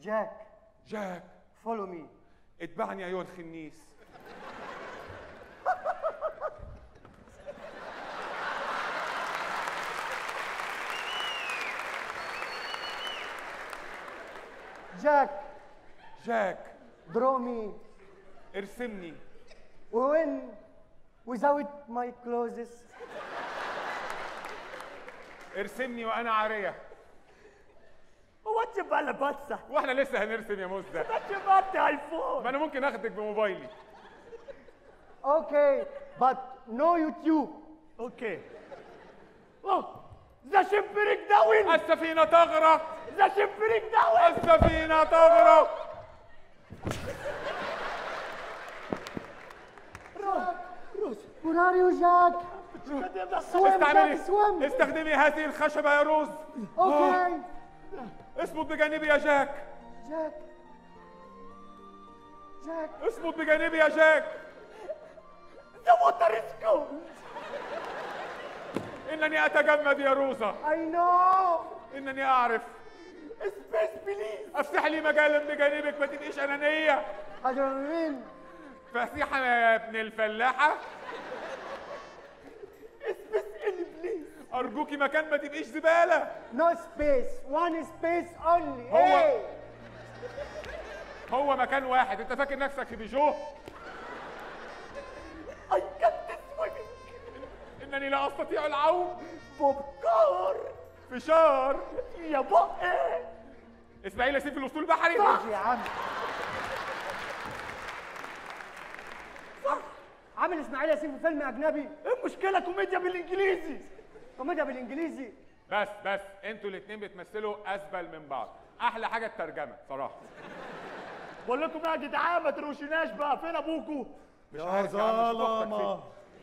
جاك جاك فولو مي اتبعني ايها الخنيس جاك جاك درو مي ارسمني وين without my clothes ارسمني وانا عاريه هو انت بقى باتسة واحنا لسه هنرسم يا مزة انت بقى انت ايفون ما انا ممكن اخدك بموبايلي okay but no YouTube اوكي اوه ذا شمبريك داون السفينه تغرق ذا شمبريك داون السفينه تغرق where are you Jack swim استعملي Jack swim استخدمي هذه الخشبه يا روز okay اصمت بجانبي يا جاك جاك جاك اصمت بجانبي يا جاك ذا ووتر از كولد انني اتجمد يا روزا I know انني اعرف سبيس بليز افتح لي مجالا بجانبك ما تبقيش انانيه adrenaline فسيحه يا ابن الفلاحه سبيس ان بليز ارجوكي مكان ما تبقيش زباله no space one space only هو- hey هو مكان واحد انت فاكر نفسك في بيجو اي كانت سويمينج انني لا استطيع العوم بوب كار فشار يا بقى اسماعيل ياسين في الاسطول البحري يا عم عامل اسماعيل ياسين في فيلم اجنبي ايه المشكله كوميديا بالانجليزي كوميديا بالانجليزي بس بس انتوا الاثنين بتمثلوا اسبل من بعض احلى حاجه الترجمه صراحه بقول لكم إيه يا جدعان ما تروشناش بقى فين ابوكوا مش يا عارف يا عم شوف أختك ظلمة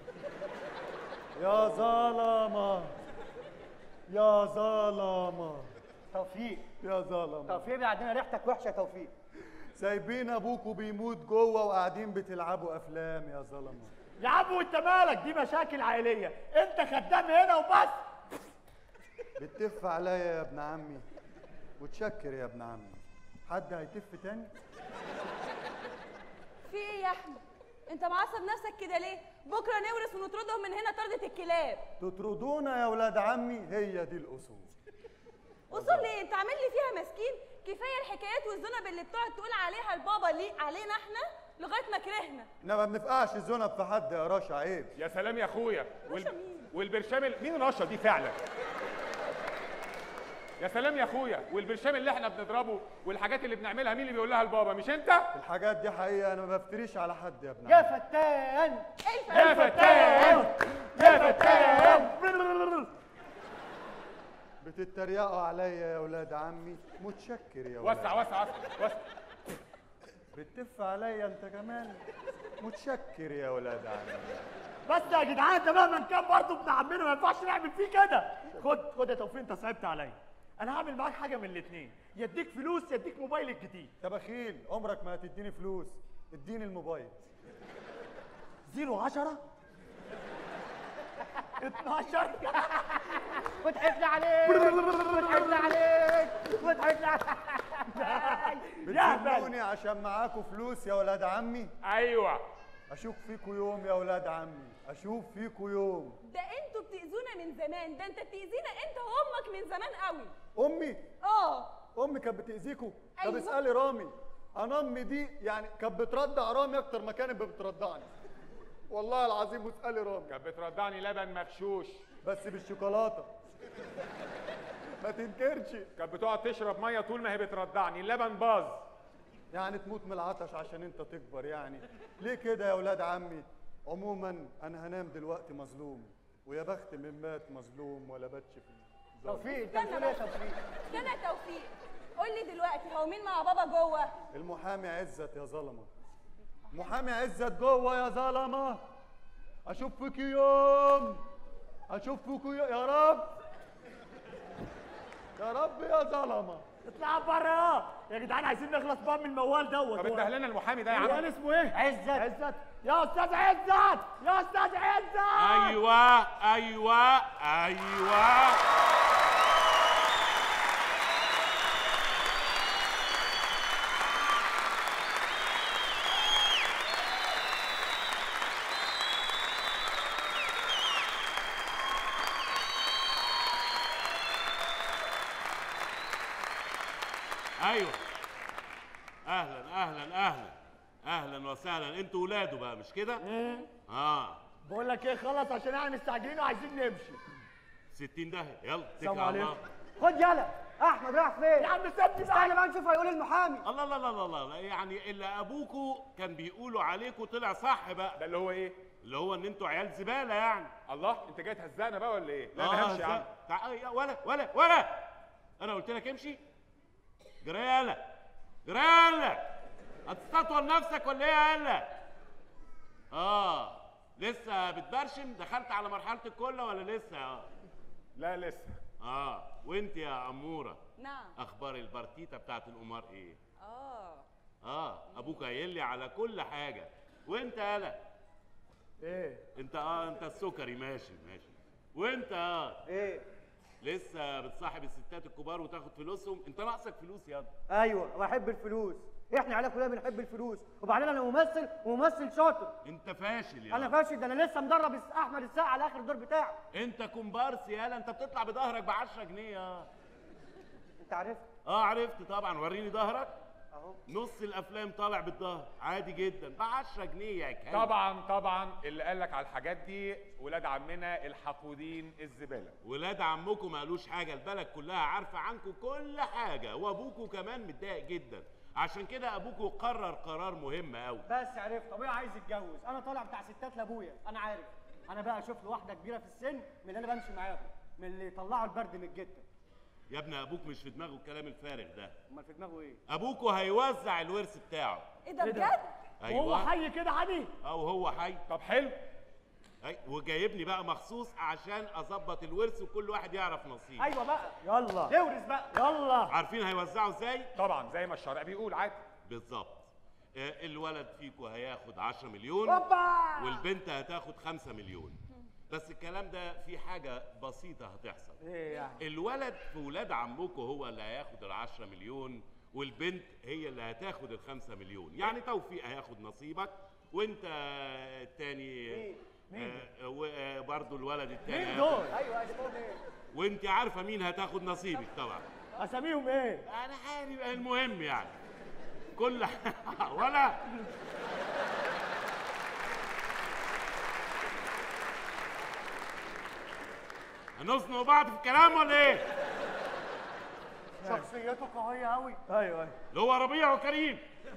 يا ظلمة يا ظلمة توفيق يا ظلمة توفيق بعدين ريحتك وحشه توفيق سايبين ابوكوا بيموت جوه وقاعدين بتلعبوا افلام يا ظلمة يا عم وانت مالك دي مشاكل عائليه انت خدام هنا وبس بتتف عليا يا ابن عمي وتشكر يا ابن عمي حد هيتف تاني في ايه يا احمد انت معصب نفسك كده ليه بكره نورث ونطردهم من هنا طردة الكلاب تطردونا يا ولاد عمي هي دي الاصول وصل ليه انت عامل لي فيها مسكين كفايه الحكايات والذنب اللي بتقعد تقول عليها البابا ليه علينا احنا لغايه ما كرهنا احنا ما بنفقعش الذنب في حد يا رشا عيب يا سلام يا اخويا رشا مين؟ والبرشام ال- مين رشا دي فعلا يا سلام يا اخويا والبرشام اللي احنا بنضربه والحاجات اللي بنعملها مين اللي بيقول لها البابا مش انت الحاجات دي حقيقة انا ما بفتريش على حد يا ابن يا عمي فتان يا فتان يا فتان بتتريقوا عليا يا ولاد عمي متشكر يا ولاد وسع وسع وسع وسع بتف عليا انت كمان متشكر يا ولاد عمي بس يا جدعان ده مهما كان برضه ابن عمنا ما ينفعش نعمل فيه كده خد خد يا توفيق انت صعبت عليا انا هعمل معاك حاجه من الاثنين يديك فلوس يديك موبايلك الجديد يا بخيل عمرك ما هتديني فلوس اديني الموبايل زيرو عشرة 12 وتحفل عليك وتحفل عليك وتحفل عليك يا هبل بتزنوني عشان معاكوا فلوس يا ولاد عمي ايوه اشوف فيكوا يوم يا ولاد عمي اشوف فيكوا يوم ده انتوا بتاذونا من زمان ده انت بتاذينا انت وامك من زمان قوي امي اه امي كانت بتاذيكوا طب أيوة. اسالي رامي انا امي دي يعني كانت بتردع رامي اكتر ما كانت بتردعني والله العظيم واسالي رامي كانت بترضعني لبن مغشوش بس بالشوكولاته ما تنكرش كانت بتقعد تشرب ميه طول ما هي بترضعني اللبن باظ يعني تموت من العطش عشان انت تكبر يعني ليه كده يا ولاد عمي عموما انا هنام دلوقتي مظلوم ويا بخت من مات مظلوم ولا باتش في الظلم. توفيق انت بتقول ايه يا توفيق استنى يا توفيق قول لي دلوقتي هو مين مع بابا جوه المحامي عزت يا ظلمه محامي عزت جوه يا ظلمه اشوف فيك يوم اشوف فيك يوم يا رب يا رب يا ظلمه اطلع بره يا جدعان عايزين نخلص بقى من الموال دوت طب هو- انده لنا المحامي ده يا الواد عم اسمه ايه؟ عزت عزت يا استاذ عزت يا استاذ عزت ايوه ايوه ايوه ايوه اهلا اهلا اهلا اهلا وسهلا انتوا ولاده بقى مش كده اه بقول لك ايه خلص عشان احنا مستعجلين وعايزين نمشي 60 داهيه يلا اتكل السلام على عليكم. الله خد يلا احمد رايح يا فين عم سيبني استنى بقى بقى نشوف هيقول المحامي الله لا لا لا لا لا يعني اللي ابوكوا كان بيقولوا عليكم طلع صح بقى ده اللي هو ايه اللي هو ان انتوا عيال زباله يعني الله انت جاي تهزقنا بقى ولا ايه لا آه، انا همشي يا عم زي- تع- يا ولا ولا ولا انا قلت لك امشي جري يالا جري يالا هتستطول نفسك ولا ايه يا يالا اه لسه بتبرشم دخلت على مرحله الكله ولا لسه اه لا لسه اه وانت يا اموره نعم اخبار البارتيتا بتاعت القمار ايه اه اه ابوك قايل لي على كل حاجه وانت يالا ايه انت اه انت السكري ماشي ماشي وانت اه ايه لسه بتصاحب الستات الكبار وتاخد فلوسهم انت ناقصك فلوس يا ايوه بحب الفلوس احنا عيالة كلنا بنحب الفلوس وبعدين انا ممثل وممثل شاطر انت فاشل يا انا فاشل ده انا لسه مدرب الس- احمد السقا على اخر الدور بتاعه انت كومبارس يالا انت بتطلع بظهرك ب 10 جنيه يا انت عارف اه عرفت طبعا وريني ظهرك اهو نص الافلام طالع بالظهر عادي جدا ب 10 جنيه يا كلب طبعا طبعا اللي قال لك على الحاجات دي ولاد عمنا الحقودين الزباله ولاد عمكم ما قالوش حاجه البلد كلها عارفه عنكم كل حاجه وابوكوا كمان متضايق جدا عشان كده ابوكوا قرر قرار مهم قوي بس عرفت طبيعي عايز يتجوز انا طالع بتاع ستات لابويا انا عارف انا بقى اشوف له واحده كبيره في السن من اللي انا بمشي معاهم من اللي يطلعوا البرد من الجته يا ابني ابوك مش في دماغه الكلام الفارغ ده امال في دماغه ايه ابوكوا هيوزع الورث بتاعه ايه ده إيه ده؟ بجد وهو حي كده عادي او هو حي طب حلو أي وجايبني بقى مخصوص عشان اظبط الورث وكل واحد يعرف نصيبه ايوه بقى يلا اورث بقى يلا عارفين هيوزعوا ازاي طبعا زي ما الشرع بيقول عادي بالظبط آه، الولد فيكو هياخد 10 مليون اوبا والبنت هتاخد 5 مليون بس الكلام ده في حاجه بسيطه هتحصل ايه يعني الولد في ولاد عمكم هو اللي هياخد ال 10 مليون والبنت هي اللي هتاخد ال 5 مليون يعني توفيق هياخد نصيبك وانت التاني وبرضه الولد التاني مين هياخد- دول ايوه ادي ايه وانت عارفه مين هتاخد نصيبك طبعا اساميهم ايه انا عارف المهم يعني كل ولا هنزنق بعض في الكلام ولا ايه؟ شخصيته قويه قوي ايوه ايوه اللي هو ربيع وكريم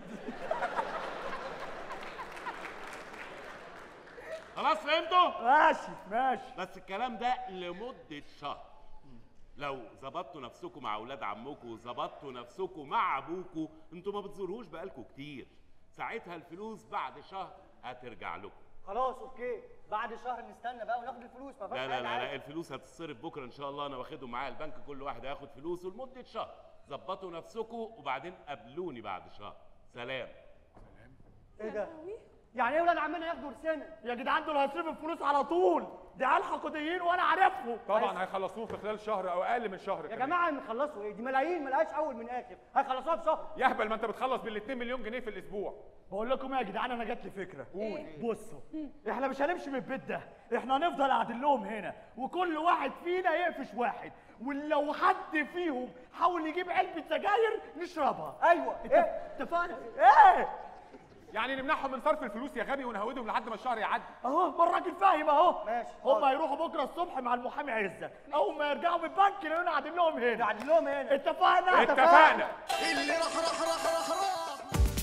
خلاص فهمتوا؟ ماشي ماشي بس الكلام ده لمدة شهر لو ظبطتوا نفسكم مع اولاد عمكم وظبطتوا نفسكم مع ابوكم انتوا ما بتزوروهوش بقالكم كتير ساعتها الفلوس بعد شهر هترجع لكم خلاص اوكي بعد شهر نستنى بقى وناخد الفلوس ما فيهاش لا لا حاجة لا, عادي. لا الفلوس هتتصرف بكره ان شاء الله انا واخدهم معايا البنك كل واحد هياخد فلوسه لمده شهر ظبطوا نفسكم وبعدين قابلوني بعد شهر سلام ايه ده يعني ايه ولاد عمنا ياخدوا ورثنا يا جدعان دول هيصرفوا الفلوس على طول دي عيال حقوديين وانا عارفهم طبعا هيخلصوه في خلال شهر او اقل من شهر يا كمان. جماعه نخلصوا ايه دي ملايين ملهاش اول من اخر هيخلصوها في شهر يهبل ما انت بتخلص بال 2 مليون جنيه في الاسبوع بقول لكم ايه يا جدعان انا جات لي فكره قول. بصوا احنا مش هنمشي من البيت ده احنا هنفضل قاعدين لهم هنا وكل واحد فينا يقفش واحد ولو حد فيهم حاول يجيب علبه سجاير نشربها ايوه ايه اتفقنا ايه يعني نمنعهم من صرف الفلوس يا غبي ونهودهم لحد ما الشهر يعدي اهو ما الراجل فاهم اهو ماشي، هم حاضر. هيروحوا بكره الصبح مع المحامي عزت اول ما يرجعوا من البنك يلاقونا قاعدين لهم هنا قاعدين لهم هنا اتفقنا اتفقنا اللي راح راح راح راح راح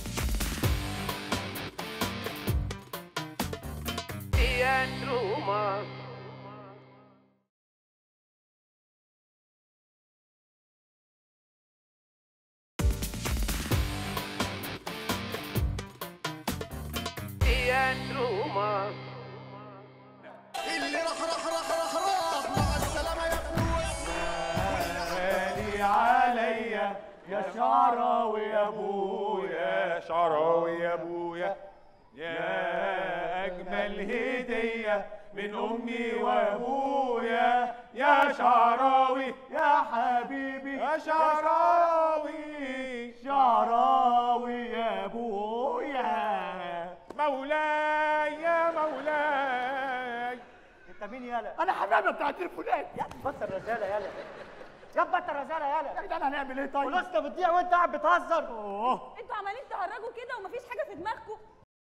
اللي راح راح راح راح راح مع السلامة يا فلوس غالي عليا يا شعراوي يا ابويا يا شعراوي يا ابويا يا اجمل هديه من امي وابويا يا شعراوي يا حبيبي يا شعراوي شعراوي يا ابويا مولاي يا مولاي انت مين يالا انا حمامه بتاع التليفونات يا بص الرجاله يالا يابا انت الرزاله يالا يا جدعان هنعمل ايه طيب فلوسنا بتضيع وانت قاعد بتهزر اوه انتوا عمالين تهرجوا كده ومفيش حاجه في دماغكم